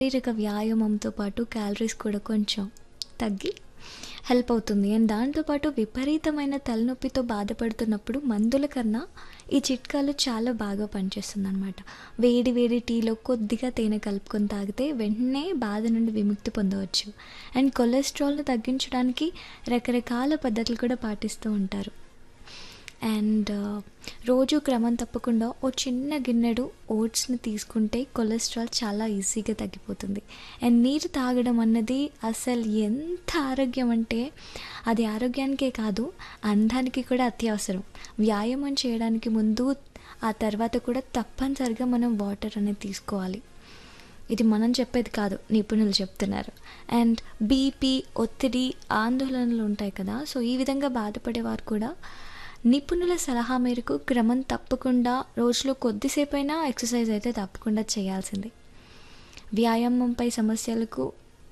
శారీరక వ్యాయామంతో పాటు క్యాలరీస్ కూడా కొంచెం తగ్గి హెల్ప్ అవుతుంది అండ్ దాంతోపాటు విపరీతమైన తలనొప్పితో బాధపడుతున్నప్పుడు మందుల కన్నా ఈ చిట్కాలు చాలా బాగా పనిచేస్తుంది అనమాట వేడి వేడి టీలో కొద్దిగా తేనె కలుపుకొని తాగితే వెంటనే బాధ నుండి విముక్తి పొందవచ్చు అండ్ కొలెస్ట్రాల్ని తగ్గించడానికి రకరకాల పద్ధతులు కూడా పాటిస్తూ ఉంటారు అండ్ రోజు క్రమం తప్పకుండా ఓ చిన్న గిన్నెడు ఓట్స్ని తీసుకుంటే కొలెస్ట్రాల్ చాలా ఈజీగా తగ్గిపోతుంది అండ్ నీరు తాగడం అన్నది అసలు ఎంత ఆరోగ్యం అంటే అది ఆరోగ్యానికే కాదు అందానికి కూడా అత్యవసరం వ్యాయామం చేయడానికి ముందు ఆ తర్వాత కూడా తప్పనిసరిగా మనం వాటర్ అనేది తీసుకోవాలి ఇది మనం చెప్పేది కాదు నిపుణులు చెప్తున్నారు అండ్ బీపీ ఒత్తిడి ఆందోళనలు ఉంటాయి కదా సో ఈ విధంగా బాధపడేవారు కూడా నిపుణుల సలహా మేరకు క్రమం తప్పకుండా రోజులో కొద్దిసేపైనా ఎక్సర్సైజ్ అయితే తప్పకుండా చేయాల్సిందే వ్యాయామంపై సమస్యలకు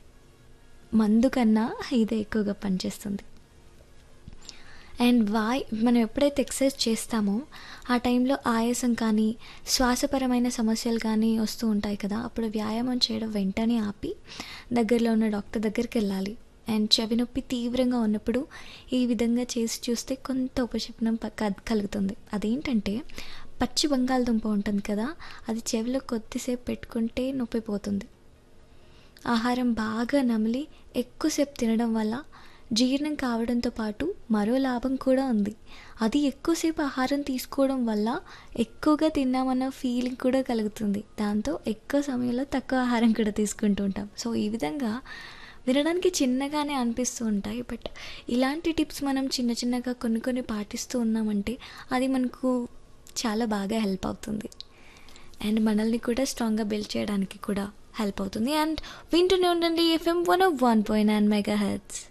మందు కన్నా ఇదే ఎక్కువగా పనిచేస్తుంది అండ్ వాయ్ మనం ఎప్పుడైతే ఎక్సర్సైజ్ చేస్తామో ఆ టైంలో ఆయాసం కానీ శ్వాసపరమైన సమస్యలు కానీ వస్తూ ఉంటాయి కదా అప్పుడు వ్యాయామం చేయడం వెంటనే ఆపి దగ్గరలో ఉన్న డాక్టర్ దగ్గరికి వెళ్ళాలి అండ్ చెవి నొప్పి తీవ్రంగా ఉన్నప్పుడు ఈ విధంగా చేసి చూస్తే కొంత ఉపశమనం ప- కల్- కలుగుతుంది అదేంటంటే పచ్చి బంగాళదుంప ఉంటుంది కదా అది చెవిలో కొద్దిసేపు పెట్టుకుంటే నొప్పి పోతుంది ఆహారం బాగా నమిలి ఎక్కువసేపు తినడం వల్ల జీర్ణం కావడంతో పాటు మరో లాభం కూడా ఉంది అది ఎక్కువసేపు ఆహారం తీసుకోవడం వల్ల ఎక్కువగా తిన్నామన్న ఫీలింగ్ కూడా కలుగుతుంది దాంతో ఎక్కువ సమయంలో తక్కువ ఆహారం కూడా తీసుకుంటూ ఉంటాం సో ఈ విధంగా వినడానికి చిన్నగానే అనిపిస్తూ ఉంటాయి బట్ ఇలాంటి టిప్స్ మనం చిన్న చిన్నగా కొన్ని కొన్ని పాటిస్తూ ఉన్నామంటే అది మనకు చాలా బాగా హెల్ప్ అవుతుంది అండ్ మనల్ని కూడా స్ట్రాంగ్గా బిల్డ్ చేయడానికి కూడా హెల్ప్ అవుతుంది అండ్ వింటూనే ఉండండి FM one of one point nine mega heads